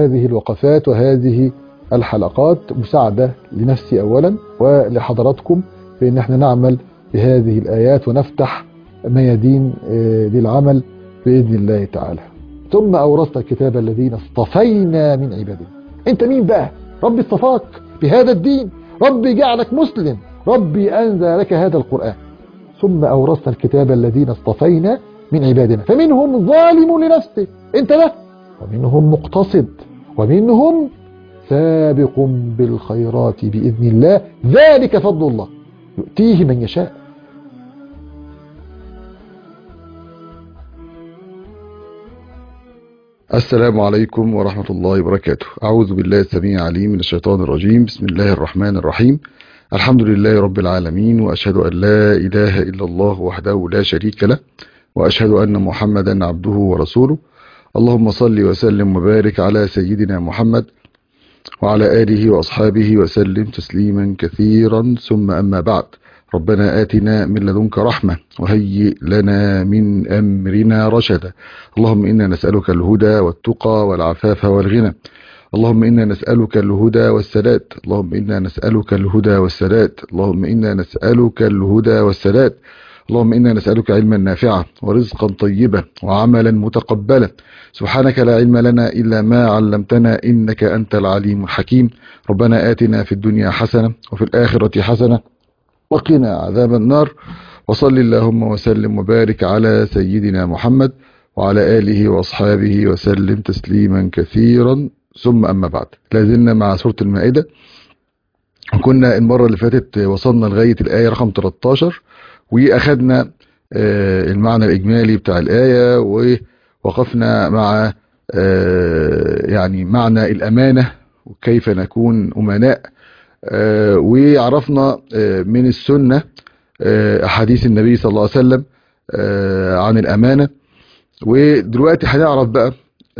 هذه الوقفات وهذه الحلقات مساعدة لنفسي أولا ولحضراتكم بأن احنا نعمل بهذه الآيات ونفتح ميادين للعمل بإذن الله تعالى ثم أورثنا الكتاب الذين اصطفينا من عبادنا انت مين بقى ربي اصطفاك بهذا الدين ربي جعلك مسلم ربي أنزل لك هذا القرآن ثم أورثنا الكتاب الذين اصطفينا من عبادنا فمنهم ظالم لنفسه انت ده ومنهم مقتصد ومنهم سابق بالخيرات بإذن الله ذلك فضل الله يؤتيه من يشاء السلام عليكم ورحمة الله وبركاته أعوذ بالله السميع العليم من الشيطان الرجيم بسم الله الرحمن الرحيم الحمد لله رب العالمين وأشهد أن لا إله إلا الله وحده لا شريك له وأشهد أن محمدا عبده ورسوله اللهم صل وسلم وبارك على سيدنا محمد وعلى آله وأصحابه وسلم تسليما كثيرا ثم أما بعد ربنا آتنا من لدنك رحمة وهيئ لنا من أمرنا رشدا اللهم إنا نسألك الهدى والتقى والعفاف والغنى اللهم إنا نسألك الهدى والسداد اللهم إنا نسألك الهدى والسداد اللهم إنا نسألك الهدى والسداد اللهم إنا نسألك علما نافعا ورزقا طيبا وعملا متقبلا سبحانك لا علم لنا إلا ما علمتنا إنك أنت العليم الحكيم ربنا آتنا في الدنيا حسنة وفي الآخرة حسنة وقنا عذاب النار وصل اللهم وسلم وبارك على سيدنا محمد وعلى آله وأصحابه وسلم تسليما كثيرا ثم أما بعد لازلنا مع سورة المائدة كنا المرة اللي فاتت وصلنا لغاية الآية رقم 13 وأخذنا المعنى الإجمالي بتاع الآية ووقفنا مع يعني معنى الأمانة وكيف نكون أمناء وعرفنا من السنة أحاديث النبي صلى الله عليه وسلم عن الأمانة ودلوقتي هنعرف بقى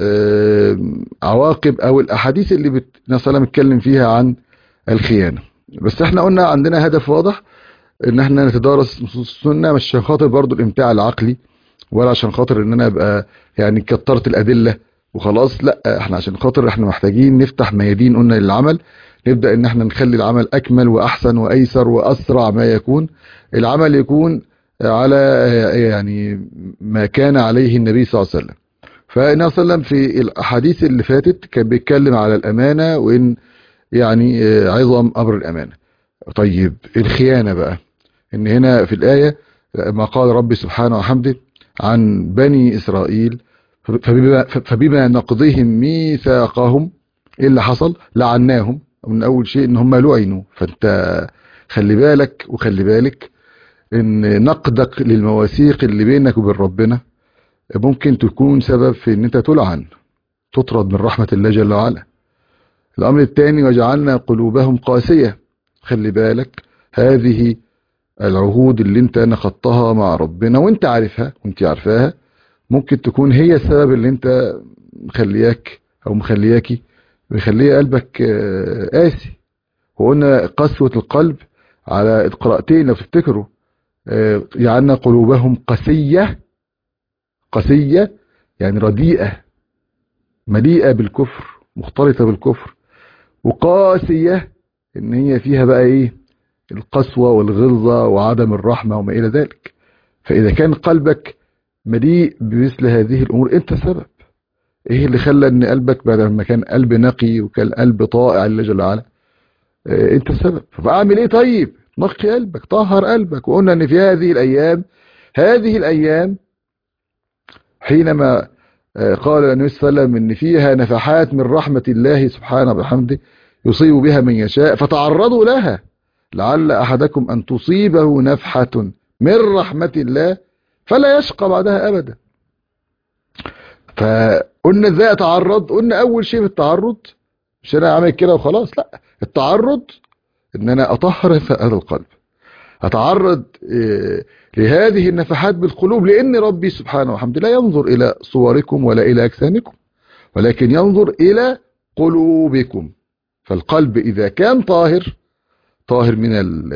عواقب أو الأحاديث اللي النبي صلى الله عليه وسلم اتكلم فيها عن الخيانة بس احنا قلنا عندنا هدف واضح ان احنا نتدارس نصوص السنة مش عشان خاطر برضو الامتاع العقلي ولا عشان خاطر ان انا ابقى يعني كترت الادلة وخلاص لا احنا عشان خاطر احنا محتاجين نفتح ميادين قلنا للعمل نبدأ ان احنا نخلي العمل اكمل واحسن وايسر واسرع ما يكون العمل يكون على يعني ما كان عليه النبي صلى الله عليه وسلم فالنبي صلى الله عليه وسلم في الاحاديث اللي فاتت كان بيتكلم على الامانة وان يعني عظم امر الامانة طيب الخيانة بقى ان هنا في الآية ما قال ربي سبحانه وحمده عن بني إسرائيل فبما, فبما نقضهم ميثاقهم ايه اللي حصل لعناهم من اول شيء ان هم لعنوا فانت خلي بالك وخلي بالك ان نقدك للمواثيق اللي بينك وبين ربنا ممكن تكون سبب في ان انت تلعن تطرد من رحمة الله جل وعلا الامر الثاني وجعلنا قلوبهم قاسية خلي بالك هذه العهود اللي انت نخطها مع ربنا وانت عارفها وانت عارفاها ممكن تكون هي السبب اللي انت مخلياك او مخلياكي بيخليه قلبك قاسي وقلنا قسوة القلب على القراءتين لو تفتكروا جعلنا قلوبهم قسية قسية يعني رديئة مليئة بالكفر مختلطة بالكفر وقاسية ان هي فيها بقى ايه القسوة والغلظة وعدم الرحمة وما الى ذلك فاذا كان قلبك مليء بمثل هذه الامور انت سبب ايه اللي خلى ان قلبك بعد ما كان قلب نقي وكان قلب طائع لله جل وعلا اه انت السبب فاعمل ايه طيب نقي قلبك طهر قلبك وقلنا ان في هذه الايام هذه الايام حينما اه قال النبي صلى الله عليه وسلم ان فيها نفحات من رحمة الله سبحانه وبحمده يصيب بها من يشاء فتعرضوا لها لعل أحدكم أن تصيبه نفحة من رحمة الله فلا يشقى بعدها أبدا فقلنا ازاي اتعرض قلنا اول شيء في التعرض مش انا عامل كده وخلاص لا التعرض ان انا اطهر هذا القلب اتعرض لهذه النفحات بالقلوب لان ربي سبحانه وحمد لا ينظر الى صوركم ولا الى اجسامكم ولكن ينظر الى قلوبكم فالقلب اذا كان طاهر طاهر من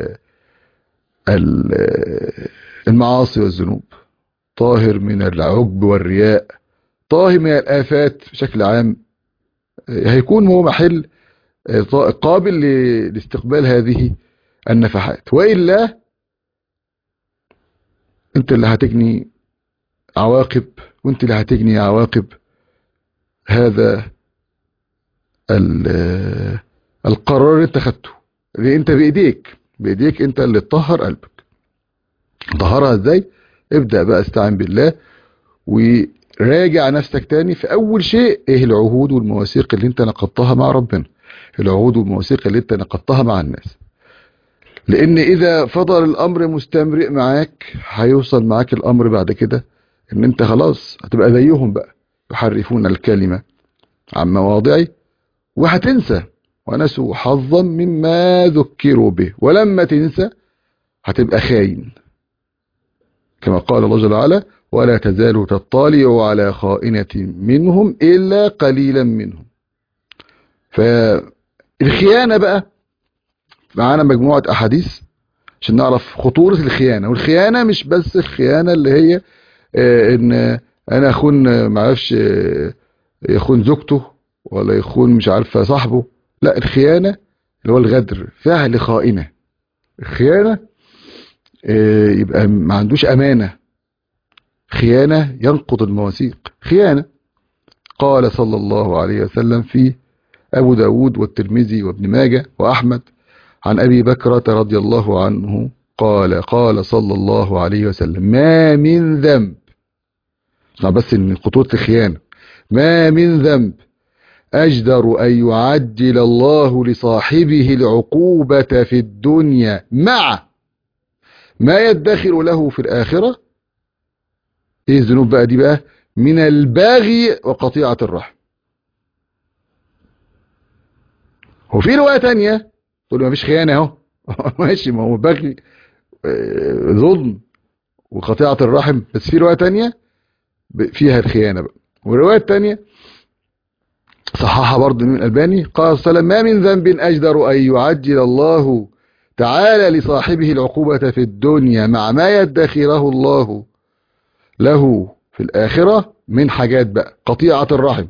المعاصي والذنوب طاهر من العجب والرياء طاهر من الآفات بشكل عام هيكون هو محل قابل لاستقبال هذه النفحات وإلا انت اللي هتجني عواقب وانت اللي هتجني عواقب هذا القرار اللي انت خدته اللي انت بايديك بايديك انت اللي تطهر قلبك طهرها ازاي ابدأ بقى استعن بالله وراجع نفسك تاني في اول شيء ايه العهود والمواثيق اللي انت نقضتها مع ربنا العهود والمواثيق اللي انت نقضتها مع الناس لان اذا فضل الامر مستمرئ معاك هيوصل معاك الامر بعد كده ان انت خلاص هتبقى زيهم بقى يحرفون الكلمة عن مواضعه وهتنسى ونسوا حظا مما ذكروا به ولما تنسى هتبقى خاين كما قال الله جل وعلا ولا تزال تطالع على خائنة منهم إلا قليلا منهم فالخيانة بقى معانا مجموعة أحاديث عشان نعرف خطورة الخيانة والخيانة مش بس الخيانة اللي هي اه ان انا اخون معرفش اه يخون زوجته ولا يخون مش عارفه صاحبه لا الخيانة اللي هو الغدر فعل خائنة الخيانة اه يبقى ما عندوش امانة خيانة ينقض المواثيق خيانة قال صلى الله عليه وسلم في أبو داود والترمذي وابن ماجه وأحمد عن أبي بكرة رضي الله عنه قال قال صلى الله عليه وسلم ما من ذنب بس ان خطوره الخيانه ما من ذنب اجدر ان يعجل الله لصاحبه العقوبه في الدنيا مع ما يدخر له في الاخره ايه الذنوب بقى دي بقى من الباغي وقطيعه الرحم وفي روايه تانية تقول ما فيش خيانه اهو ماشي ما هو بغي ظلم وقطيعه الرحم بس في روايه تانية فيها الخيانة بقى والرواية الثانية صححها برضه من الألباني قال صلى الله عليه وسلم ما من ذنب أجدر أن يعجل الله تعالى لصاحبه العقوبة في الدنيا مع ما يدخره الله له في الآخرة من حاجات بقى قطيعة الرحم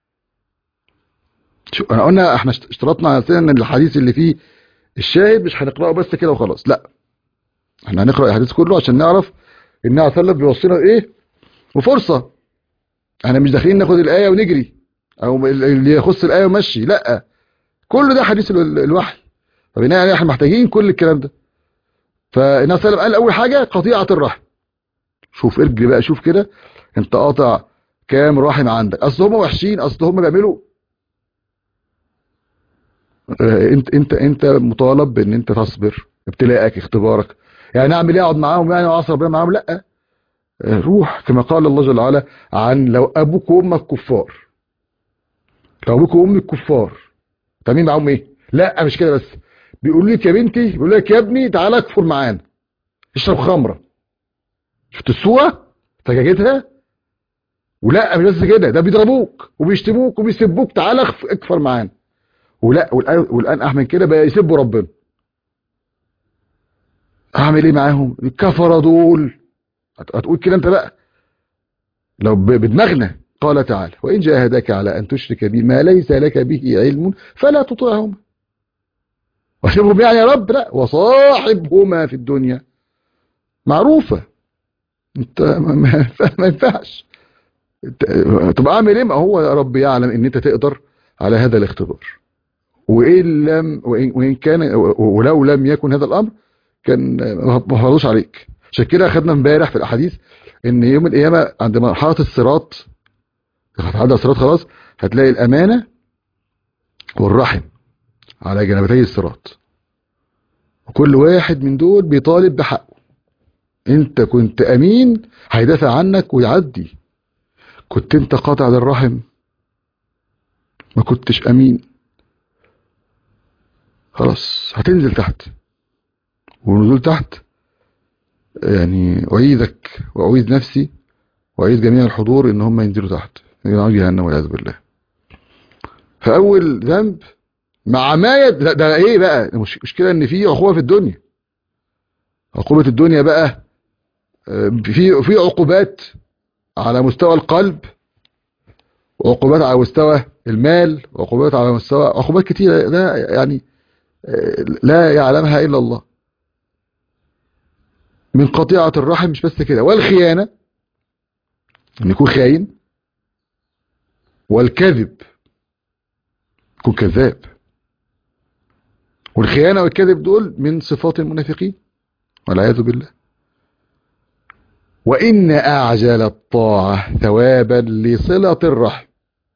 شو انا قلنا احنا اشترطنا على ان الحديث اللي فيه الشاهد مش هنقراه بس كده وخلاص لا احنا هنقرا الحديث كله عشان نعرف ان عليه وسلم بيوصينا ايه وفرصة احنا مش داخلين ناخد الآية ونجري او اللي يخص الآية ومشي لا كل ده حديث الوحي فبناء عليه احنا محتاجين كل الكلام ده فالنبي صلى الله عليه وسلم قال اول حاجة قطيعة الرحم شوف ارجل بقى شوف كده انت قاطع كام رحم عندك اصل هم وحشين اصل هم بيعملوا انت انت انت مطالب بان انت تصبر ابتلاءك اختبارك يعني اعمل ايه اقعد معاهم يعني اعصر ربنا معاهم لا روح كما قال الله جل وعلا عن لو ابوك وامك كفار لو ابوك وامك كفار تعملين معاهم ايه لا مش كده بس بيقول لك يا بنتي بيقول لك يا ابني تعالى اكفر معانا اشرب خمره شفت الصوره فجاجتها ولا مش بس كده ده بيضربوك وبيشتموك وبيسبوك تعالى اكفر معانا ولا والان احمد كده بقى يسبوا ربنا اعمل ايه معاهم الكفره دول هتقول كده انت بقى لو بدماغنا قال تعالى وإن جاهدك على أن تشرك بي ما ليس لك به علم فلا تطعهما واشربهم يعني يا رب لا وصاحبهما في الدنيا معروفة انت ما ينفعش طب اعمل ايه ما هو يا رب يعلم ان انت تقدر على هذا الاختبار وإن لم وإن, وإن كان ولو لم يكن هذا الأمر كان ما فرضوش عليك عشان كده اخدنا امبارح في الاحاديث ان يوم القيامه عند مرحله الصراط هتعدي الصراط خلاص هتلاقي الامانه والرحم على جنبتي الصراط وكل واحد من دول بيطالب بحقه انت كنت امين هيدافع عنك ويعدي كنت انت قاطع للرحم ما كنتش امين خلاص هتنزل تحت ونزول تحت يعني أعيذك وأعيذ نفسي وأعيذ جميع الحضور إن هم ينزلوا تحت ينعوا جهنم والعياذ بالله فأول ذنب مع ما يد... ده, ده إيه بقى المشكلة إن في عقوبة في الدنيا عقوبة الدنيا بقى في في عقوبات على مستوى القلب وعقوبات على مستوى المال وعقوبات على مستوى عقوبات كتيرة ده يعني لا يعلمها إلا الله من قطيعة الرحم مش بس كده والخيانة ان يكون خاين والكذب يكون كذاب والخيانة والكذب دول من صفات المنافقين والعياذ بالله وإن أعجل الطاعة ثوابا لصلة الرحم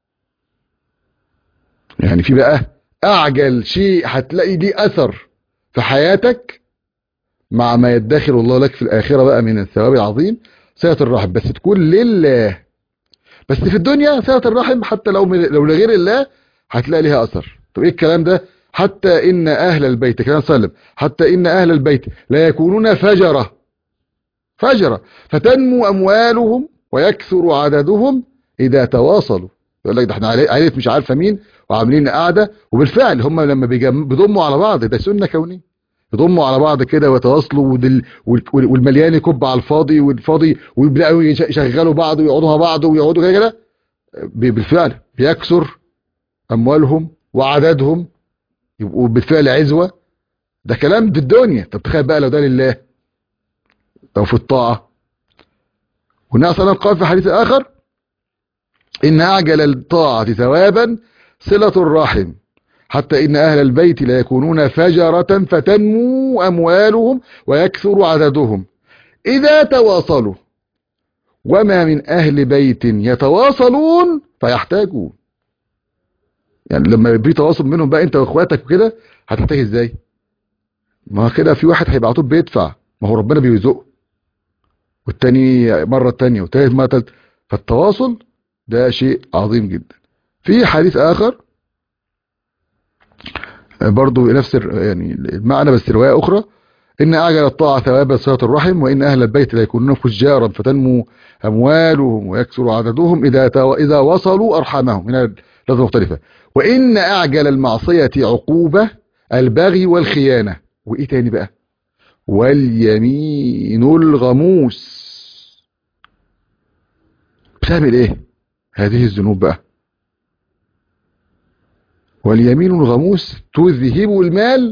يعني في بقى أعجل شيء هتلاقي ليه أثر في حياتك مع ما يدخر الله لك في الآخرة بقى من الثواب العظيم صلة الرحم بس تكون لله بس في الدنيا صلة الرحم حتى لو لو لغير الله هتلاقي ليها أثر طب إيه الكلام ده حتى إن أهل البيت كلام سلم حتى إن أهل البيت لا يكونون فجرة فجرة فتنمو أموالهم ويكثر عددهم إذا تواصلوا يقول لك ده احنا عائلة مش عارفة مين وعاملين قاعدة وبالفعل هم لما بيضموا على بعض ده سنة كونية يضموا على بعض كده ويتواصلوا ودل والمليان يكب على الفاضي والفاضي ويبداوا يشغلوا بعض ويقعدوا مع بعض ويقعدوا كده كده بالفعل بيكثر اموالهم وعددهم يبقوا بالفعل عزوه ده كلام دي الدنيا طب تخيل بقى لو ده لله لو في الطاعه والنبي صلى الله عليه وسلم قال في حديث اخر ان اعجل الطاعه ثوابا صله الرحم حتى إن أهل البيت لا يكونون فجرة فتنمو أموالهم ويكثر عددهم إذا تواصلوا وما من أهل بيت يتواصلون فيحتاجون يعني لما يبقى تواصل منهم بقى أنت وإخواتك وكده هتحتاج إزاي ما كده في واحد هيبقى طول بيدفع ما هو ربنا بيرزقه والتاني مرة تانية والتالت مرة تالت فالتواصل ده شيء عظيم جدا في حديث آخر برضو نفس يعني المعنى بس رواية أخرى إن أعجل الطاعة ثواب صلة الرحم وإن أهل البيت لا يكونون فجارا فتنمو أموالهم ويكثر عددهم إذا إذا وصلوا أرحامهم من لفظ مختلفة وإن أعجل المعصية عقوبة البغي والخيانة وإيه تاني بقى واليمين الغموس بتعمل إيه هذه الذنوب بقى واليمين الغموس تذهب المال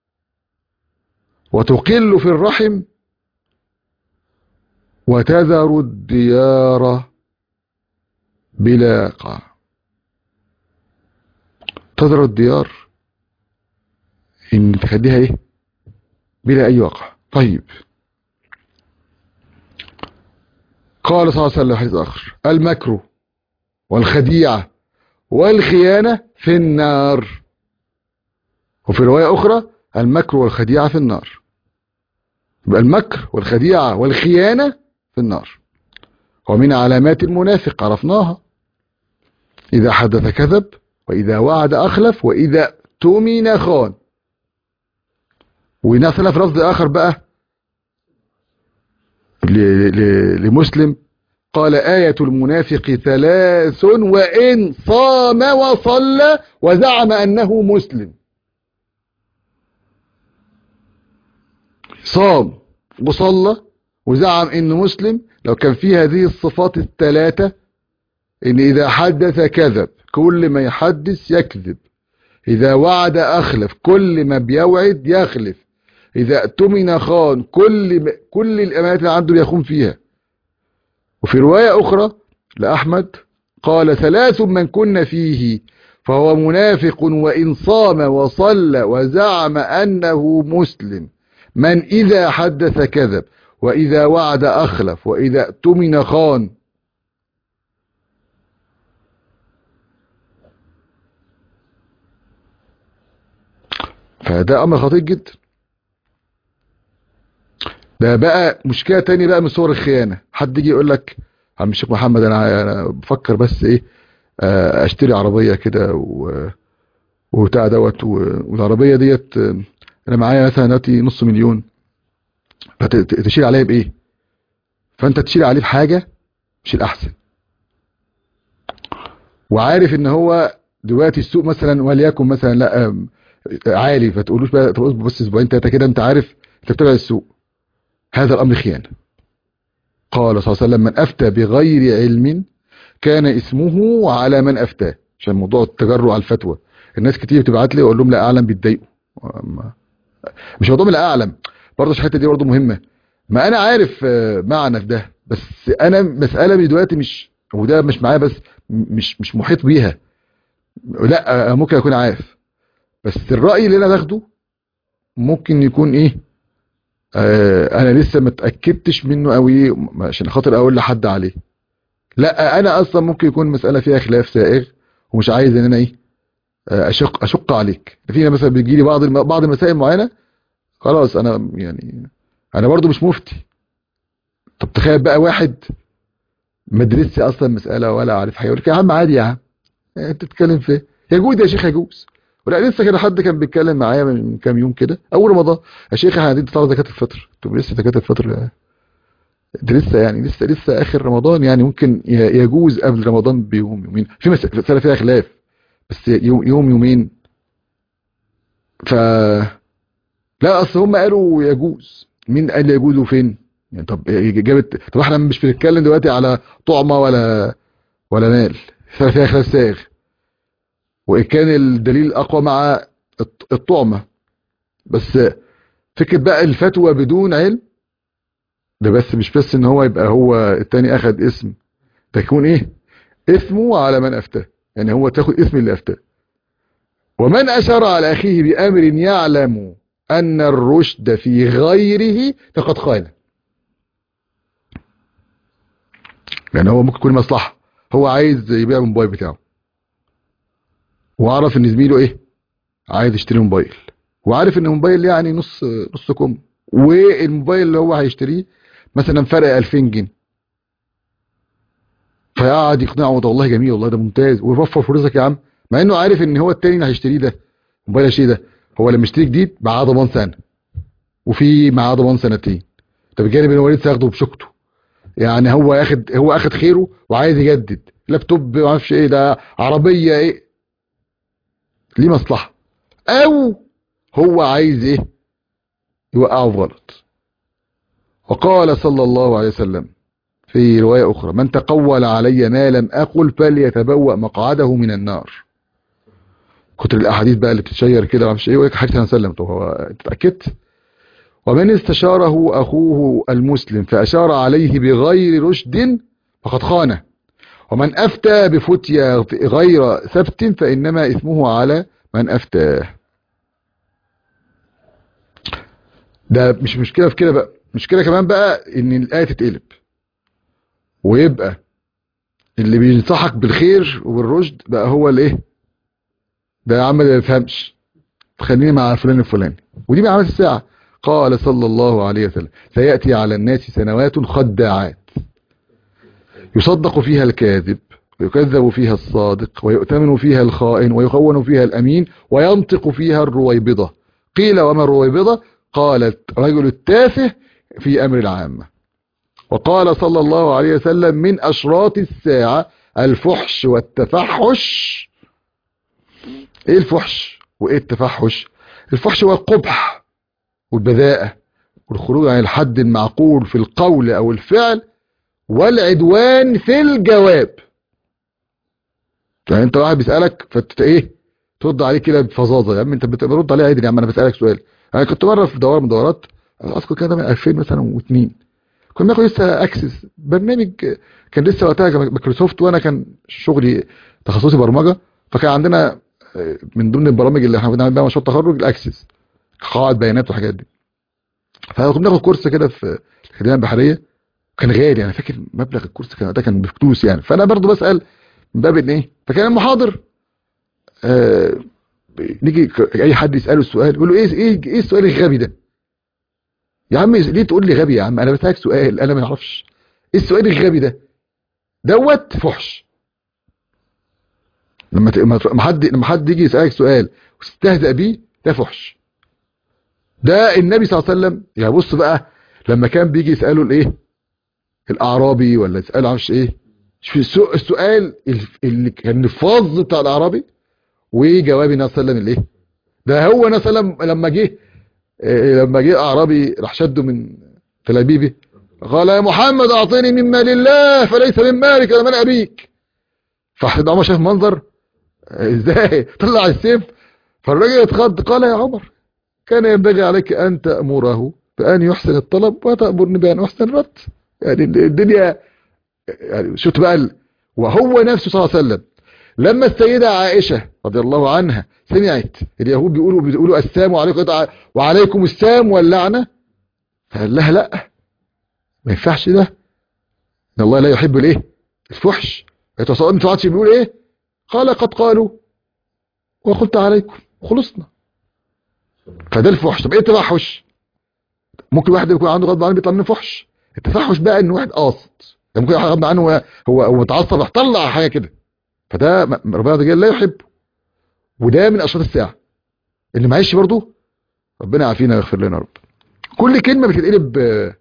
وتقل في الرحم وتذر الديار بلا قاع تذر الديار ان تخليها ايه بلا اي وقع طيب قال صلى الله عليه وسلم حديث اخر المكر والخديعه والخيانة في النار وفي رواية أخرى المكر والخديعة في النار يبقى المكر والخديعة والخيانة في النار ومن علامات المنافق عرفناها إذا حدث كذب وإذا وعد أخلف وإذا تمن خان ونسل في لفظ آخر بقى لمسلم قال آية المنافق ثلاث وإن صام وصلى وزعم أنه مسلم صام وصلى وزعم أنه مسلم لو كان فيه هذه الصفات الثلاثة إن إذا حدث كذب كل ما يحدث يكذب إذا وعد أخلف كل ما بيوعد يخلف إذا اؤتمن خان كل كل الأمانات اللي عنده بيخون فيها وفي رواية أخرى لأحمد قال ثلاث من كن فيه فهو منافق وإن صام وصلى وزعم أنه مسلم من إذا حدث كذب وإذا وعد أخلف وإذا اؤتمن خان فده أمر خطير جدا ده بقى مشكلة تاني بقى من صور الخيانة حد يجي يقول لك عم الشيخ محمد انا انا بفكر بس ايه اشتري عربية كده وبتاع دوت والعربية ديت انا معايا مثلا دلوقتي نص مليون فتشيل عليها بايه فانت تشيل عليه بحاجة مش الاحسن وعارف ان هو دلوقتي السوق مثلا وليكن مثلا لا عالي فتقولوش بقى بص اسبوعين ثلاثه كده انت عارف انت بتابع السوق هذا الامر خيانه قال صلى الله عليه وسلم من افتى بغير علم كان اسمه على من افتاه عشان موضوع التجرؤ على الفتوى الناس كتير بتبعت لي واقول لهم لا اعلم بيتضايقوا ما- مش موضوع من لا اعلم برضه عشان الحته دي برضه مهمه ما انا عارف آه، معنى في ده بس انا مساله من دلوقتي مش وده مش معايا بس م- مش مش محيط بيها لا آه، ممكن اكون عارف بس الراي اللي انا باخده ممكن يكون ايه آه انا لسه ما اتاكدتش منه قوي عشان خاطر اقول لحد عليه لا انا اصلا ممكن يكون مساله فيها خلاف سائغ ومش عايز ان انا ايه آه، اشق اشق عليك في مثلا بيجي لي بعض الم- بعض المسائل معينه خلاص انا يعني انا برضو مش مفتي طب تخيل بقى واحد ما درسش اصلا مساله ولا عارف حاجه يقول لك يا عم عادي يا عم إيه انت بتتكلم في إيه؟ يجوز يا شيخ يجوز ولا لسه كده حد كان بيتكلم معايا من كام يوم كده اول رمضان يا شيخ احنا قاعدين طالع زكاه الفطر طب لسه زكاه الفطر ده لسه يعني لسه لسه اخر رمضان يعني ممكن ي- يجوز قبل رمضان بيوم يومين في مسألة فيها خلاف بس يوم يوم يومين ف لا اصل هم قالوا يجوز مين قال يجوز وفين يعني طب جابت طب احنا مش بنتكلم دلوقتي على طعمه ولا ولا نال فيها خلاف سائغ وان كان الدليل اقوى مع الط- الطعمه بس فكره بقى الفتوى بدون علم ده بس مش بس ان هو يبقى هو التاني اخد اسم تكون ايه اسمه على من افتاه يعني هو تاخد اسم اللي افتاه ومن اشار على اخيه بامر يعلم ان الرشد في غيره فقد خان يعني هو ممكن يكون مصلحه هو عايز يبيع الموبايل بتاعه وعرف ان زميله ايه عايز يشتري موبايل وعارف ان الموبايل يعني نص نص كم والموبايل اللي هو هيشتريه مثلا فرق 2000 جنيه فيقعد يقنعه ده والله جميل والله ده ممتاز ويوفر فلوسك يا عم مع انه عارف ان هو التاني اللي هيشتريه ده موبايل هيشتريه ده هو لما يشتري جديد معاه ضمان سنه وفي معاه ضمان سنتين طب الجانب ان هو لسه ياخده بشقته يعني هو ياخد هو اخد خيره وعايز يجدد لابتوب ما اعرفش ايه ده عربيه ايه ليه مصلحه او هو عايز ايه يوقعه في غلط وقال صلى الله عليه وسلم في رواية أخرى من تقول علي ما لم أقل فليتبوأ مقعده من النار كتر الأحاديث بقى اللي بتتشير كده معرفش إيه ويك حديث سلم طب هو أنت اتأكدت ومن استشاره أخوه المسلم فأشار عليه بغير رشد فقد خانه ومن أفتى بفتيا غير ثبت فإنما إثمه على من أفتاه ده مش مشكلة في كده بقى مشكلة كمان بقى ان الآية تتقلب ويبقى اللي بينصحك بالخير وبالرشد بقى هو الايه ده يا عم ده ما يفهمش خليني مع فلان الفلاني ودي من علامات الساعة قال صلى الله عليه وسلم سيأتي على الناس سنوات خداعات يصدق فيها الكاذب ويكذب فيها الصادق ويؤتمن فيها الخائن ويخون فيها الأمين وينطق فيها الرويبضة قيل وما الرويبضة قالت رجل التافه في أمر العامة وقال صلى الله عليه وسلم من أشراط الساعة الفحش والتفحش ايه الفحش وايه التفحش الفحش هو القبح والبذاءة والخروج عن الحد المعقول في القول او الفعل والعدوان في الجواب يعني انت واحد بيسألك فانت ايه ترد عليه كده بفظاظه يا عم انت بترد عليه عادي يا عم انا بسألك سؤال انا كنت مره في دوار من دورات اذكر كده من 2000 مثلا و2 كنا بناخد لسه اكسس برنامج كان لسه وقتها مايكروسوفت وانا كان شغلي تخصصي برمجه فكان عندنا من ضمن البرامج اللي احنا بنعمل بيها مشروع التخرج الاكسس قواعد بيانات والحاجات دي فكنا بناخد كورس كده في الخدمه البحريه كان غالي انا فاكر مبلغ الكورس كان ده كان بفلوس يعني فانا برضو بسال من باب ان ايه فكان المحاضر آه نيجي اي حد يساله السؤال يقول له ايه ايه ايه السؤال الغبي ده يا عم ليه تقول لي غبي يا عم انا بسالك سؤال انا ما اعرفش ايه السؤال الغبي ده دوت فحش لما لما حد لما حد يجي يسالك سؤال وتستهزأ بيه ده فحش ده النبي صلى الله عليه وسلم يعني بص بقى لما كان بيجي يساله الايه الاعرابي ولا يساله عارفش ايه السؤال اللي كان الفظ بتاع الاعرابي وجواب النبي صلى الله عليه وسلم الايه ده هو النبي صلى الله عليه وسلم لما جه لما جه اعرابي راح شده من تلابيبه قال يا محمد اعطيني من مال الله فليس من مالك ولا من ابيك فاحمد عمر شاف منظر ازاي طلع السيف فالراجل اتخض قال يا عمر كان ينبغي عليك ان تأمره بان يحسن الطلب وتأمرني بان احسن الرد يعني الدنيا يعني شفت بقى ال... وهو نفسه صلى الله عليه وسلم لما السيدة عائشة رضي الله عنها سمعت اليهود بيقولوا بيقولوا السلام عليكم وعليكم السلام واللعنة فقال لها لا ما ينفعش ده ان الله لا يحب الايه الفحش يتصور انت عادش بيقول ايه قال قد قالوا وقلت عليكم خلصنا فده الفحش طب ايه التفحش ممكن واحد يكون عنده غضب عنه بيطلع منه فحش التفحش بقى ان واحد قاصد يعني ممكن واحد غضب عنه هو هو, هو متعصب راح طلع حاجه كده فده ربنا عز وجل لا يحبه وده من اشراط الساعه اللي معيش برضه ربنا يعافينا ويغفر لنا يا رب كل كلمه بتتقلب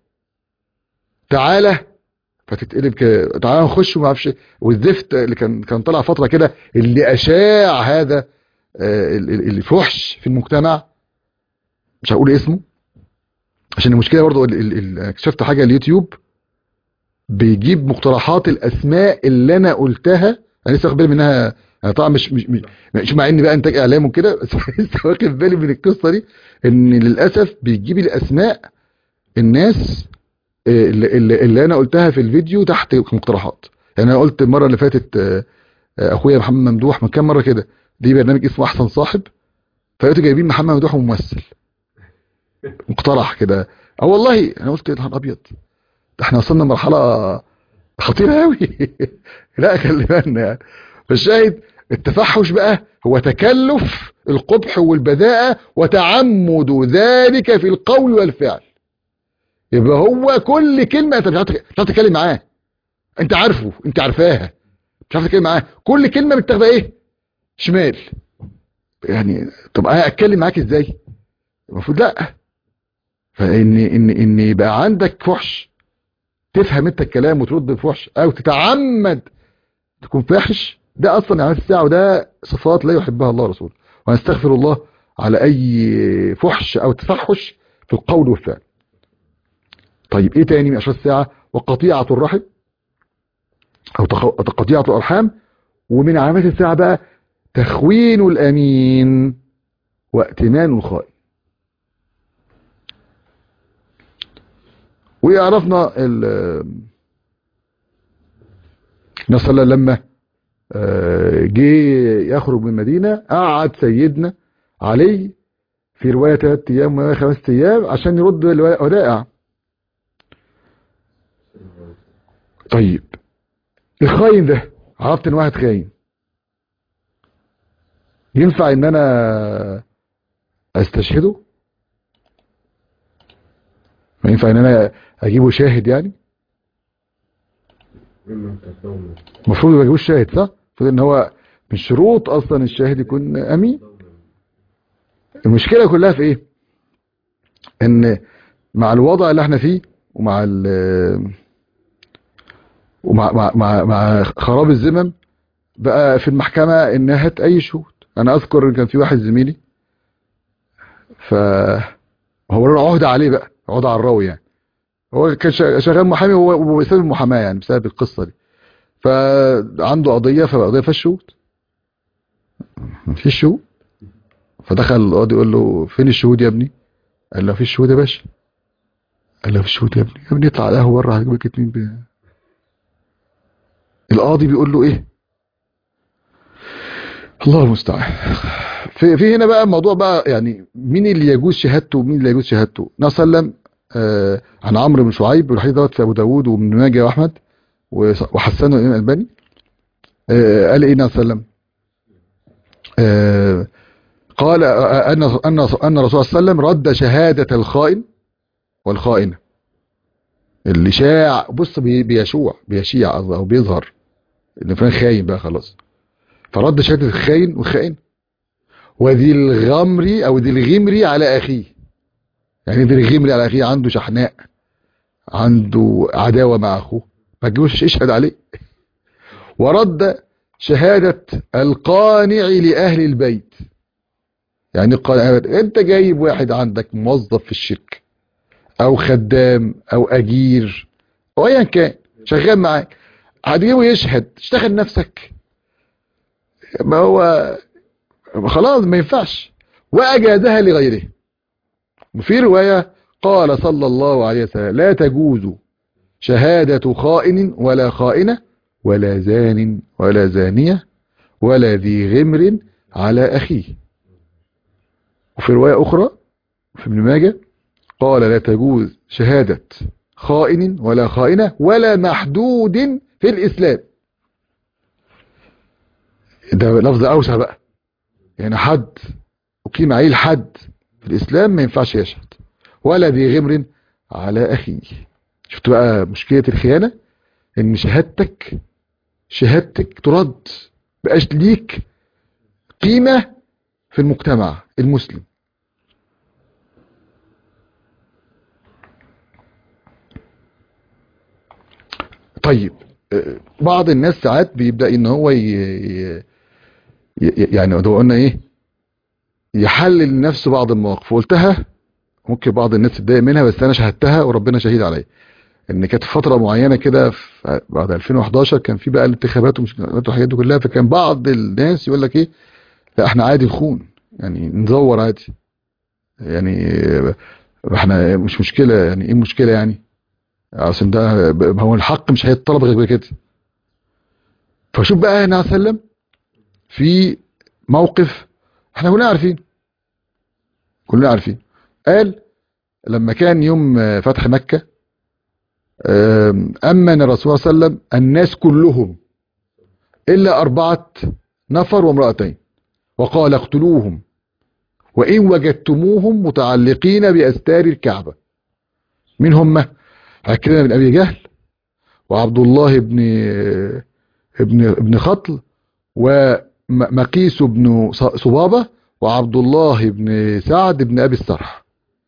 تعالى فتتقلب كده تعالى نخش وما اعرفش والزفت اللي كان كان طلع فتره كده اللي اشاع هذا الفحش في المجتمع مش هقول اسمه عشان المشكله برضو اكتشفت حاجه اليوتيوب بيجيب مقترحات الاسماء اللي انا قلتها انا لسه واخد بالي منها انا طبعا مش مش مش مع اني بقى انتاج اعلام وكده بس لسه واخد بالي من القصه دي ان للاسف بيجيب الاسماء الناس اللي, اللي, اللي انا قلتها في الفيديو تحت مقترحات يعني انا قلت المره اللي فاتت اخويا محمد ممدوح من كام مره كده دي برنامج اسمه احسن صاحب فلقيته جايبين محمد ممدوح ممثل مقترح كده اه والله انا قلت يا نهار ابيض ده احنا وصلنا لمرحله خطيره قوي لا خلي بالنا يعني فالشاهد التفحش بقى هو تكلف القبح والبذاءة وتعمد ذلك في القول والفعل يبقى هو كل كلمة انت مش عارف تتكلم معاه انت عارفه انت عارفاها مش عارف تتكلم معاه كل كلمة بتاخدها ايه شمال يعني طب انا اتكلم معاك ازاي المفروض لا فان ان ان يبقى عندك فحش تفهم انت الكلام وترد بفحش او تتعمد تكون فاحش ده اصلا يعني الساعة وده صفات لا يحبها الله ورسوله ونستغفر الله على اي فحش او تفحش في القول والفعل طيب ايه تاني من اشراط الساعة وقطيعة الرحم او قطيعة الارحام ومن علامات الساعة بقى تخوين الامين وائتمان الخائن ويعرفنا النبي صلى لما جه يخرج من المدينة قعد سيدنا علي في رواية ثلاث ايام ورواية خمس ايام عشان يرد الودائع طيب الخاين ده عرفت ان واحد خاين ينفع ان انا استشهده ما ينفع ان انا اجيبه شاهد يعني المفروض ما اجيبوش شاهد صح المفروض ان هو من شروط اصلا الشاهد يكون امين المشكله كلها في ايه ان مع الوضع اللي احنا فيه ومع ال ومع مع مع, مع خراب الزمن بقى في المحكمة انها هات اي شهود انا اذكر ان كان في واحد زميلي ف هو له عهده عليه بقى عهده على الراوي يعني هو كان شغال محامي وهو بسبب المحاماه يعني بسبب القصه دي فعنده قضيه فقضيه فيها الشهود مفيش شهود فدخل القاضي يقول له فين الشهود يا ابني قال له مفيش شهود يا باشا قال له مفيش شهود يا ابني يا ابني اطلع على القهوه بره هجيبك اتنين ب... القاضي بيقول له ايه الله المستعان في في هنا بقى الموضوع بقى يعني مين اللي يجوز شهادته ومين اللي يجوز شهادته النبي صلى الله عليه وسلم آه عن عمرو بن شعيب والحديث دوت في ابو داوود وابن ماجه واحمد وحسنه الامام الالباني آه قال ايه النبي صلى الله عليه وسلم آه قال ان ان ان الرسول صلى الله عليه وسلم رد شهاده الخائن والخائنه اللي شاع بص بيشوع بيشيع او بيظهر اللي فلان خاين بقى خلاص فرد شهاده الخاين والخائن وذي الغمر او ذي الغمر على اخيه يعني ذي الغمر على اخيه عنده شحناء عنده عداوه مع اخوه ما تجيبوش يشهد عليه ورد شهاده القانع لاهل البيت يعني القانع انت جايب واحد عندك موظف في الشركه او خدام او اجير او ايا كان شغال معاك هتجيبه يشهد تشتغل نفسك ما هو خلاص ما ينفعش وأجازها لغيره وفي رواية قال صلى الله عليه وسلم لا تجوز شهادة خائن ولا خائنة ولا زان ولا زانية ولا ذي غمر على أخيه وفي رواية أخرى في ابن ماجه قال لا تجوز شهادة خائن ولا خائنة ولا محدود في الإسلام ده لفظ أوسع بقى يعني حد أقيم عليه الحد في الإسلام ما ينفعش يشهد ولا ذي غمر على أخيه شفت بقى مشكلة الخيانة إن شهادتك شهادتك ترد بقاش ليك قيمة في المجتمع المسلم طيب بعض الناس ساعات بيبدأ ان هو ي... ي... يعني ده قلنا ايه يحلل لنفسه بعض المواقف قلتها ممكن بعض الناس تتضايق منها بس انا شهدتها وربنا شهيد عليا ان كانت فتره معينه كده بعد 2011 كان في بقى الانتخابات ومشكلات والحاجات دي كلها فكان بعض الناس يقول لك ايه لا احنا عادي نخون يعني نزور عادي يعني احنا مش مشكله يعني ايه المشكله يعني عشان ده هو الحق مش هيتطلب غير كده فشوف بقى النبي صلى الله عليه وسلم في موقف احنا كلنا عارفين كلنا عارفين قال لما كان يوم فتح مكة أمن الرسول صلى الله عليه وسلم الناس كلهم إلا أربعة نفر وامرأتين وقال اقتلوهم وإن وجدتموهم متعلقين بأستار الكعبة من هم عكرمة بن أبي جهل وعبد الله بن ابن ابن خطل ومقيس بن صبابة وعبد الله بن سعد بن أبي السرح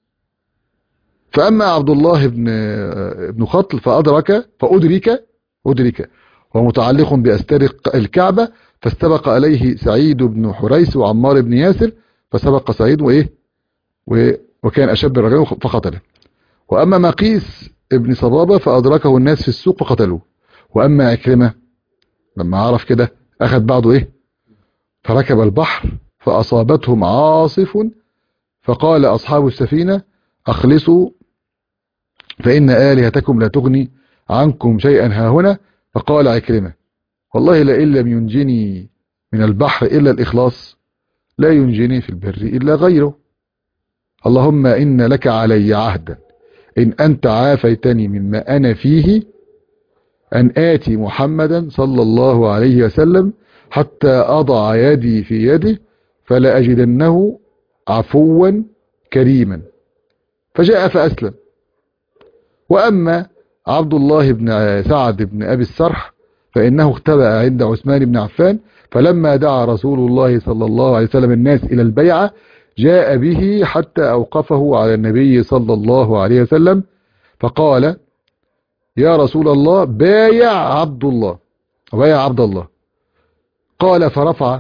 فأما عبد الله بن ابن خطل فأدرك فأدرك أدرك ومتعلق بأستار الكعبة فاستبق عليه سعيد بن حريس وعمار بن ياسر فسبق سعيد وإيه وكان أشد الرجل فقتله وأما مقيس ابن صبابة فأدركه الناس في السوق فقتلوه وأما عكرمة لما عرف كده أخذ بعضه إيه فركب البحر فأصابتهم عاصف فقال أصحاب السفينة أخلصوا فإن آلهتكم لا تغني عنكم شيئا ها هنا فقال عكرمة والله لئن لم ينجني من البحر إلا الإخلاص لا ينجني في البر إلا غيره اللهم إن لك علي عهدا إن أنت عافيتني مما أنا فيه أن آتي محمدا صلى الله عليه وسلم حتى أضع يدي في يده فلا أجدنه عفوا كريما فجاء فأسلم وأما عبد الله بن سعد بن أبي السرح فإنه اختبأ عند عثمان بن عفان فلما دعا رسول الله صلى الله عليه وسلم الناس إلى البيعة جاء به حتى أوقفه على النبي صلى الله عليه وسلم فقال يا رسول الله بايع عبد الله بايع عبد الله قال فرفع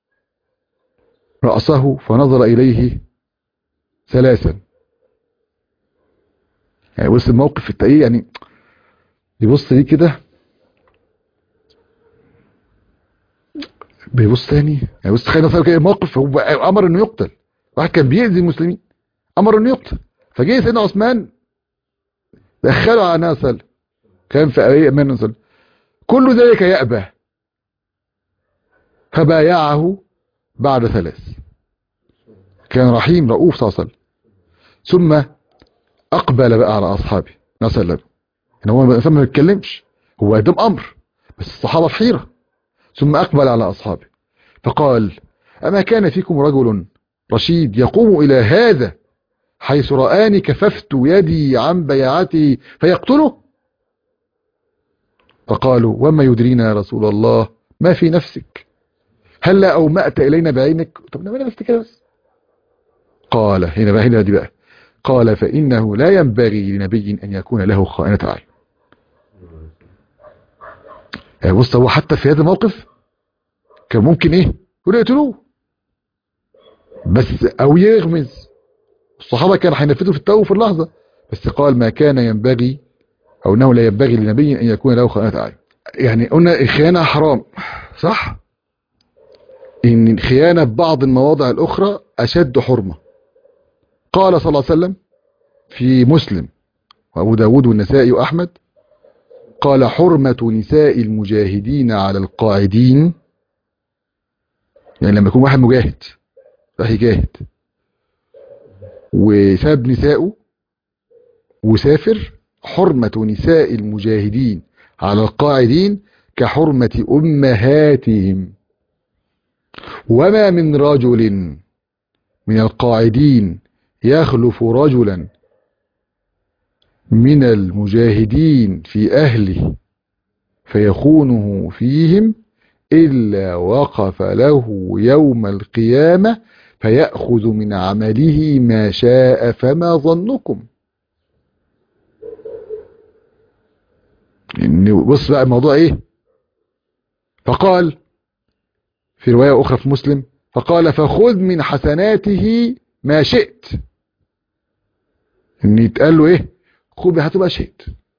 رأسه فنظر إليه ثلاثا يعني بص الموقف في التقييد يعني يبص ليه كده بيبص تاني يعني بص تخيل نفسه كده موقف هو امر انه يقتل واحد كان بيأذي المسلمين امر انه يقتل فجه سيدنا عثمان دخله على النبي صلى كان في ايه من صلى كل ذلك يأبى فبايعه بعد ثلاث كان رحيم رؤوف صلى الله عليه وسلم ثم اقبل بقى على اصحابه صلى الله ان هو ما بيتكلمش هو قدام امر بس الصحابه في حيره ثم اقبل على اصحابه فقال اما كان فيكم رجل رشيد يقوم الى هذا حيث رآني كففت يدي عن بيعته فيقتله فقالوا وما يدرينا يا رسول الله ما في نفسك هل لا أومأت إلينا بعينك طب نعمل بس كده بس قال هنا بقى هنا دي بقى قال فإنه لا ينبغي لنبي أن يكون له خائنة عين يعني بص هو حتى في هذا الموقف كان ممكن ايه يقول يقتلوه بس او يغمز الصحابة كان هينفذوا في التو في اللحظة بس قال ما كان ينبغي او انه لا ينبغي لنبي ان يكون له خائنة عين يعني قلنا الخيانة حرام صح ان الخيانة ببعض المواضع الاخرى اشد حرمة قال صلى الله عليه وسلم في مسلم وابو داود والنسائي واحمد قال حرمة نساء المجاهدين على القاعدين يعني لما يكون واحد مجاهد راح يجاهد وساب نساءه وسافر حرمة نساء المجاهدين على القاعدين كحرمة أمهاتهم وما من رجل من القاعدين يخلف رجلا من المجاهدين في أهله فيخونه فيهم إلا وقف له يوم القيامة فيأخذ من عمله ما شاء فما ظنكم إن بص بقى الموضوع إيه فقال في رواية أخرى في مسلم فقال فخذ من حسناته ما شئت إن يتقال له إيه خذ هتبقى شئت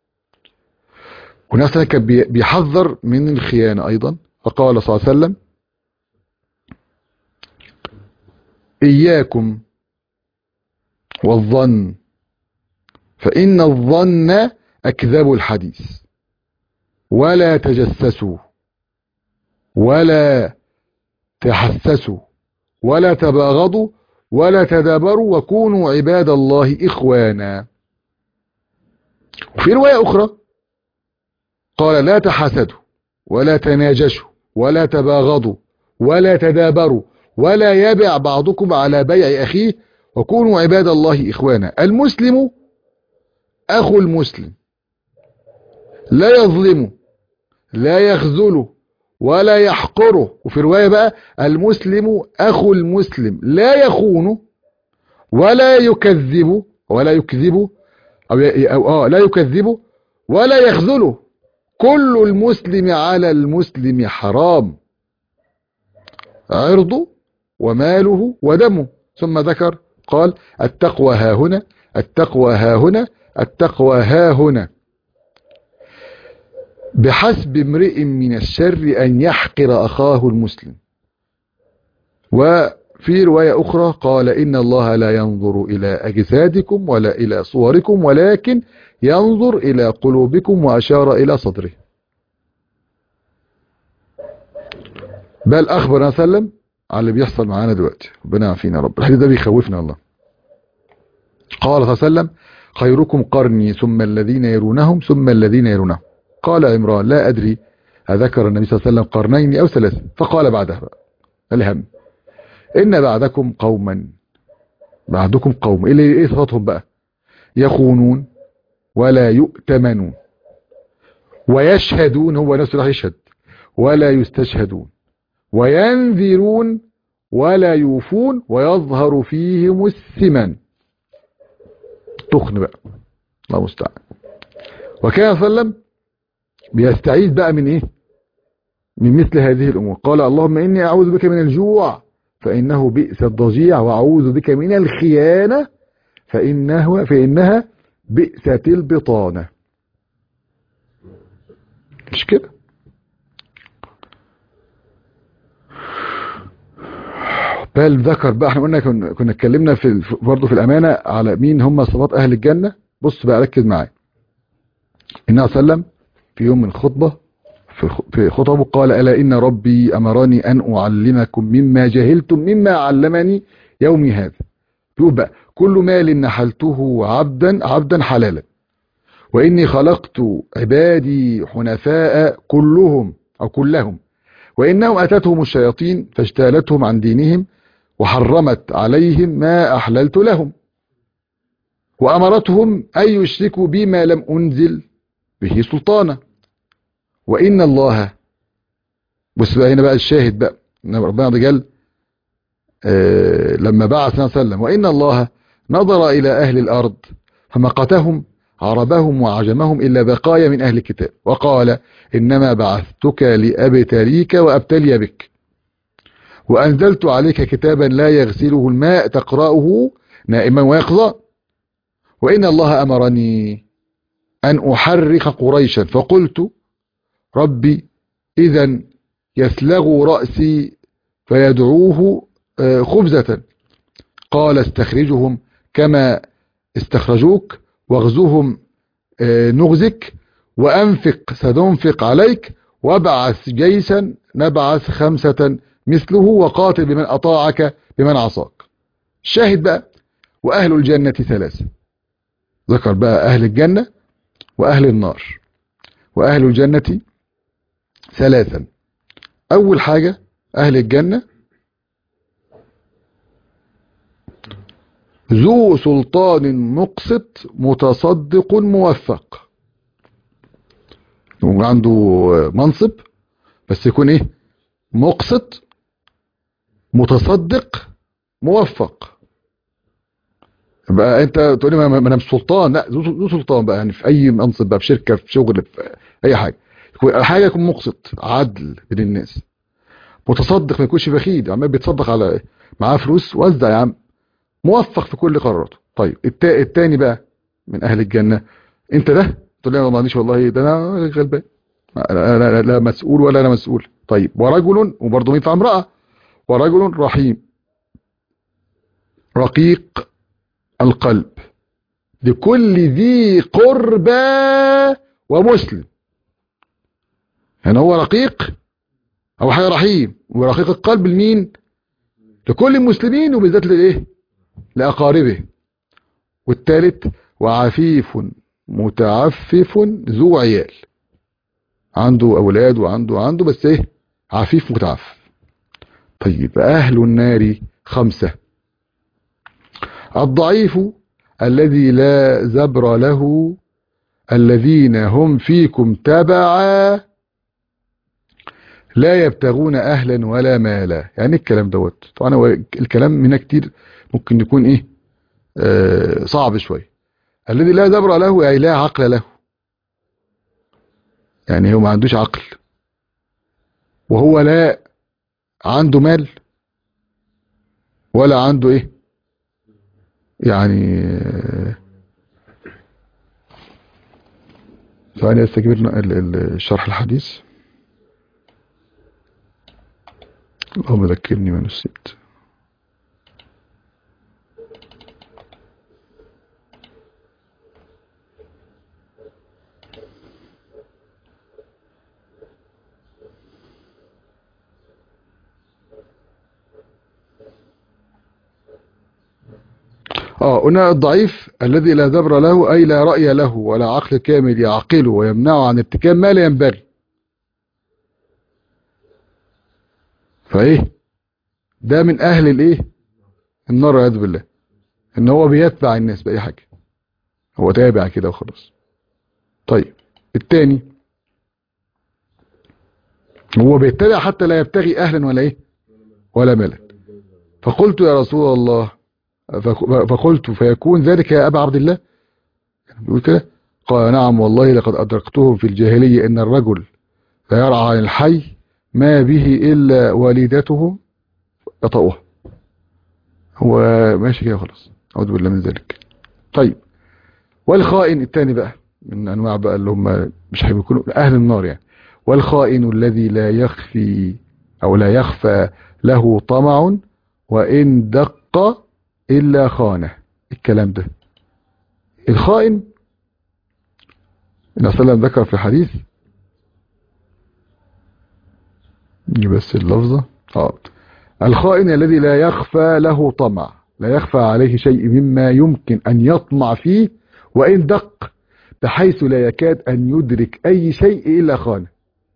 ونفسه كان بيحذر من الخيانة أيضا فقال صلى الله عليه وسلم إياكم والظن فإن الظن أكذب الحديث ولا تجسسوا ولا تحسسوا ولا تباغضوا ولا تدابروا وكونوا عباد الله إخوانا وفي رواية أخرى قال لا تحاسدوا ولا تناجشوا ولا تباغضوا ولا تدابروا ولا يبع بعضكم على بيع أخيه وكونوا عباد الله إخوانا المسلم أخو المسلم لا يظلمه لا يخذله ولا يحقره وفي رواية بقى المسلم أخو المسلم لا يخونه ولا يكذبه ولا يكذبه أو, أو آه لا يكذبه ولا يخذله كل المسلم على المسلم حرام عرضه وماله ودمه ثم ذكر قال التقوى ها هنا التقوى ها هنا التقوى ها هنا بحسب امرئ من الشر أن يحقر أخاه المسلم وفي رواية أخرى قال إن الله لا ينظر إلى أجسادكم ولا إلى صوركم ولكن ينظر إلى قلوبكم وأشار إلى صدره بل أخبرنا سلم على اللي بيحصل معانا دلوقتي ربنا يعافينا رب الحديث ده بيخوفنا الله قال صلى الله عليه وسلم خيركم قرني ثم الذين يرونهم ثم الذين يرونهم قال عمران لا أدري أذكر النبي صلى الله عليه وسلم قرنين أو ثلاثة فقال بعدها بقى الهم إن بعدكم قوما بعدكم قوم إيه إيه صفاتهم بقى يخونون ولا يؤتمنون ويشهدون هو نفسه راح يشهد ولا يستشهدون وينذرون ولا يوفون ويظهر فيهم السمن تخن بقى الله مستعان وكان صلى الله عليه وسلم بيستعيذ بقى من ايه من مثل هذه الامور قال اللهم اني اعوذ بك من الجوع فانه بئس الضجيع واعوذ بك من الخيانة فانه فانها بئسة البطانة مش كده بل ذكر بقى احنا قلنا كنا كنا اتكلمنا في برضه في الامانه على مين هم صفات اهل الجنه بص بقى ركز معايا النبي صلى الله عليه وسلم في يوم من خطبه في خطبه قال الا ان ربي امرني ان اعلمكم مما جهلتم مما علمني يومي هذا يقول بقى كل مال نحلته عبدا عبدا حلالا واني خلقت عبادي حنفاء كلهم او كلهم وانهم اتتهم الشياطين فاجتالتهم عن دينهم وحرمت عليهم ما أحللت لهم وأمرتهم أن يشركوا بما لم أنزل به سلطانا وإن الله بص بقى هنا بقى الشاهد بقى ربنا قال آه لما بعث صلى الله عليه وسلم وإن الله نظر إلى أهل الأرض فمقتهم عربهم وعجمهم إلا بقايا من أهل الكتاب وقال إنما بعثتك لأبتليك وأبتلي بك وأنزلت عليك كتابا لا يغسله الماء تقرأه نائما ويقظا وإن الله أمرني أن أحرق قريشا فقلت ربي إذا يسلغ رأسي فيدعوه آه، خبزة قال استخرجهم كما استخرجوك واغزوهم آه، نغزك وأنفق سننفق عليك وابعث جيشا نبعث خمسة مثله وقاتل بمن أطاعك بمن عصاك شاهد بقى وأهل الجنة ثلاثة ذكر بقى أهل الجنة وأهل النار وأهل الجنة ثلاثا أول حاجة أهل الجنة ذو سلطان مقسط متصدق موفق يكون عنده منصب بس يكون ايه مقسط متصدق موفق بقى انت تقول لي ما ما انا مش سلطان لا ذو ذو سلطان بقى يعني في اي منصب بقى في شركه في شغل في اي حاجه يكون حاجه يكون مقسط عدل بين الناس متصدق ما يكونش بخيل عمال بيتصدق على معاه فلوس وزع يا عم موفق في كل قراراته طيب التا... التاني بقى من اهل الجنه انت ده تقول لي انا ما عنديش والله ده انا غلبان لا, لا, لا, لا مسؤول ولا انا مسؤول طيب ورجل وبرضه ينفع امراه ورجل رحيم رقيق القلب لكل ذي قربى ومسلم يعني هو رقيق او حاجه رحيم ورقيق القلب لمين لكل المسلمين وبالذات لايه لاقاربه والثالث وعفيف متعفف ذو عيال عنده اولاد وعنده عنده بس ايه عفيف متعفف طيب اهل النار خمسه الضعيف الذي لا زبر له الذين هم فيكم تبعا لا يبتغون اهلا ولا مالا يعني الكلام دوت طبعا هو الكلام هنا كتير ممكن يكون ايه آه صعب شويه الذي لا زبر له يعني لا عقل له يعني هو ما عندوش عقل وهو لا عنده مال ولا عنده ايه يعني ثواني استجيب الشرح الحديث اللهم ذكرني ما نسيت اه قلنا الضعيف الذي لا دبر له اي لا رأي له ولا عقل كامل يعقله ويمنعه عن ارتكاب ما لا ينبغي فايه ده من اهل الايه النار والعياذ بالله ان هو بيتبع الناس باي حاجه هو تابع كده وخلاص طيب الثاني هو بيتبع حتى لا يبتغي اهلا ولا ايه ولا مالا فقلت يا رسول الله فقلت فيكون ذلك يا ابا عبد الله بيقول كده قال نعم والله لقد ادركتهم في الجاهليه ان الرجل لا يرعى عن الحي ما به الا والدته يطأها هو ماشي كده خلاص اعوذ بالله من ذلك طيب والخائن الثاني بقى من انواع بقى اللي هم مش هيكونوا اهل النار يعني والخائن الذي لا يخفي او لا يخفى له طمع وان دق الا خانه الكلام ده الخائن النبي صلى الله عليه وسلم ذكر في الحديث بس اللفظة اه الخائن الذي لا يخفى له طمع لا يخفى عليه شيء مما يمكن أن يطمع فيه وإن دق بحيث لا يكاد أن يدرك أي شيء إلا خانه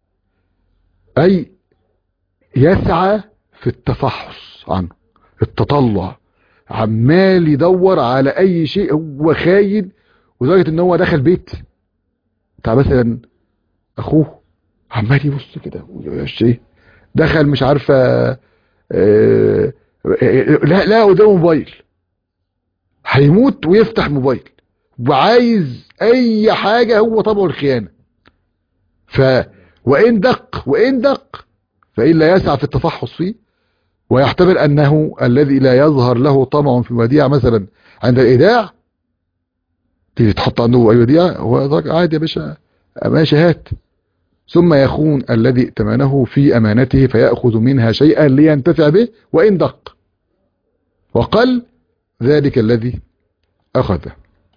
أي يسعى في التفحص عنه التطلع عمال يدور على أي شيء هو خاين ولدرجة ان هو دخل بيت بتاع مثلا اخوه عمال يبص كده ايه دخل مش عارفه اه لا لا قدامه موبايل هيموت ويفتح موبايل وعايز اي حاجه هو طبعه الخيانه ف وان دق وان دق فان لا يسعى في التفحص فيه ويحتمل انه الذي لا يظهر له طمع في وديعه مثلا عند الايداع تيجي تحط عنده اي وديعه هو عادي يا باشا ماشي هات ثم يخون الذي ائتمنه في أمانته فيأخذ منها شيئا لينتفع به وإن دق وقل ذلك الذي أخذه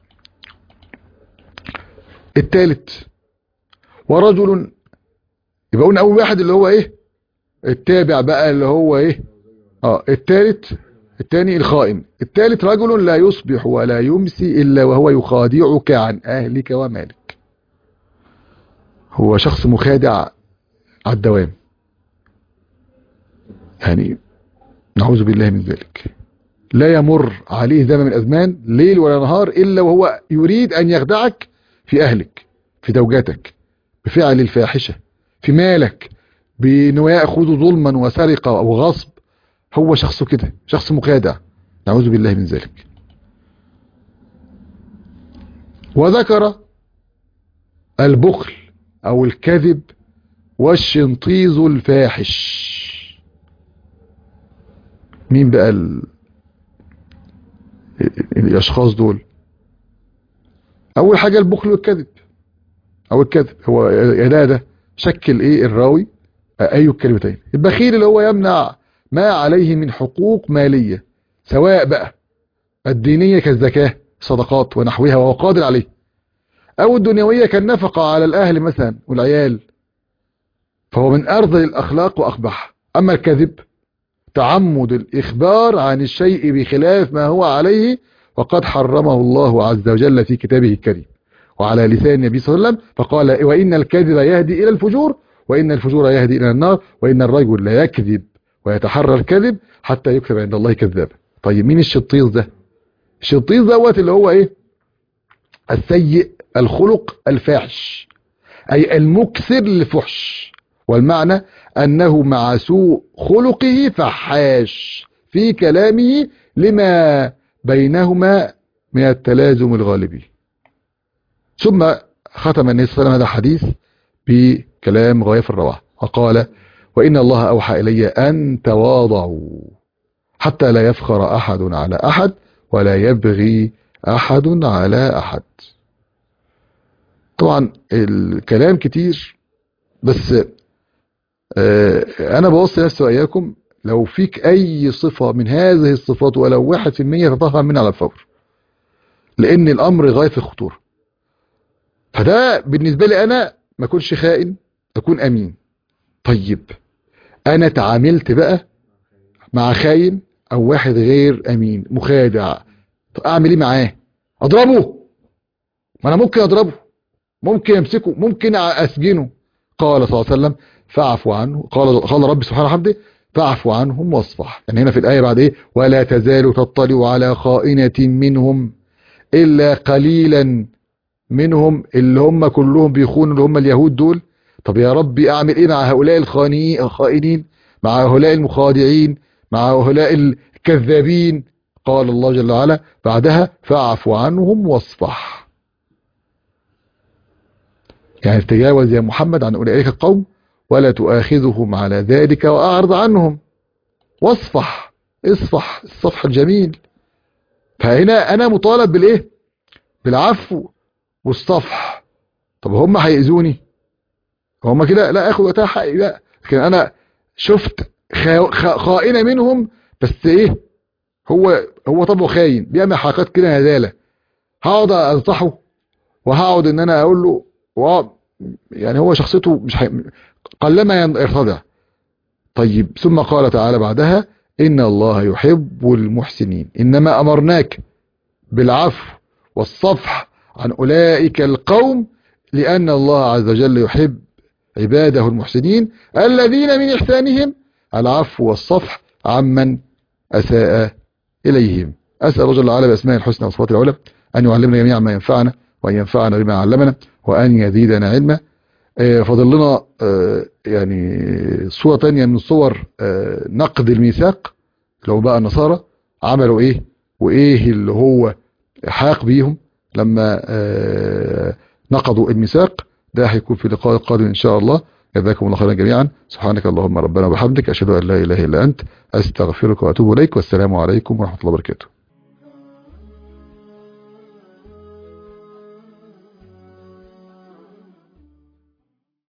الثالث ورجل يبقى قلنا أول واحد اللي هو إيه التابع بقى اللي هو إيه اه الثالث الثاني الخائن الثالث رجل لا يصبح ولا يمسي إلا وهو يخادعك عن أهلك ومالك هو شخص مخادع على الدوام يعني نعوذ بالله من ذلك لا يمر عليه زمن من الأزمان ليل ولا نهار إلا وهو يريد أن يخدعك في أهلك في زوجاتك بفعل الفاحشة في مالك بأنه يأخذ ظلما وسرقة أو غصب هو شخص كده شخص مخادع نعوذ بالله من ذلك وذكر البخل أو الكذب والشنطيز الفاحش مين بقى ال... الأشخاص دول أول حاجة البخل والكذب أو الكذب هو يا ده شكل إيه الراوي أي الكلمتين البخيل اللي هو يمنع ما عليه من حقوق مالية سواء بقى الدينية كالزكاة صدقات ونحوها وهو قادر عليه أو الدنيوية كالنفقة على الأهل مثلا والعيال فهو من أرض الأخلاق وأقبح أما الكذب تعمد الإخبار عن الشيء بخلاف ما هو عليه وقد حرمه الله عز وجل في كتابه الكريم وعلى لسان النبي صلى الله عليه وسلم فقال وإن الكذب يهدي إلى الفجور وإن الفجور يهدي إلى النار وإن الرجل لا يكذب ويتحرى الكذب حتى يكتب عند الله كذابا طيب مين الشطيز ده الشطيز دوت اللي هو ايه السيء الخلق الفاحش اي المكثر للفحش والمعنى انه مع سوء خلقه فحاش في كلامه لما بينهما من التلازم الغالبي ثم ختم النبي صلى الله عليه وسلم هذا الحديث بكلام غاية في الروعة وقال وإن الله أوحى إلي أن تواضعوا حتى لا يفخر أحد على أحد ولا يبغي أحد على أحد طبعا الكلام كتير بس أنا بوصي نفسي وإياكم لو فيك أي صفة من هذه الصفات ولو واحد في المية تطهر منها على الفور لأن الأمر غاية في الخطورة فده بالنسبة لي أنا ما أكونش خائن أكون أمين طيب انا تعاملت بقى مع خاين او واحد غير امين مخادع طب اعمل ايه معاه اضربه ما انا ممكن اضربه ممكن امسكه ممكن اسجنه قال صلى الله عليه وسلم فاعفوا عنه قال قال رب سبحانه وحمده فاعفوا عنهم واصفح يعني هنا في الايه بعد ايه ولا تزال تطلع على خائنه منهم الا قليلا منهم اللي هم كلهم بيخونوا اللي هم اليهود دول طب يا ربي اعمل ايه مع هؤلاء الخائنين مع هؤلاء المخادعين مع هؤلاء الكذابين قال الله جل وعلا بعدها فاعف عنهم واصفح يعني تجاوز يا محمد عن اولئك القوم ولا تؤاخذهم على ذلك واعرض عنهم واصفح اصفح الصفح الجميل فهنا انا مطالب بالايه بالعفو والصفح طب هم هيأذوني هم كده لا اخد وقتها حقي لا لكن انا شفت خائنه منهم بس ايه هو هو طبعه خاين بيعمل حركات كده هزاله هقعد انصحه وهقعد ان انا اقول له يعني هو شخصيته مش حي... قلما يرتضع طيب ثم قال تعالى بعدها ان الله يحب المحسنين انما امرناك بالعفو والصفح عن اولئك القوم لان الله عز وجل يحب عباده المحسنين الذين من إحسانهم العفو والصفح عمن أساء إليهم أسأل رجل العالم بأسماء الحسنى وصفات العلم أن يعلمنا جميعا ما ينفعنا وأن ينفعنا بما علمنا وأن يزيدنا علما فضل لنا يعني صورة تانية من صور نقد الميثاق لو بقى النصارى عملوا ايه وايه اللي هو حاق بيهم لما نقضوا الميثاق ده هيكون في اللقاء القادم ان شاء الله جزاكم الله خيرا جميعا سبحانك اللهم ربنا وبحمدك اشهد ان لا اله الا انت استغفرك واتوب اليك والسلام عليكم ورحمه الله وبركاته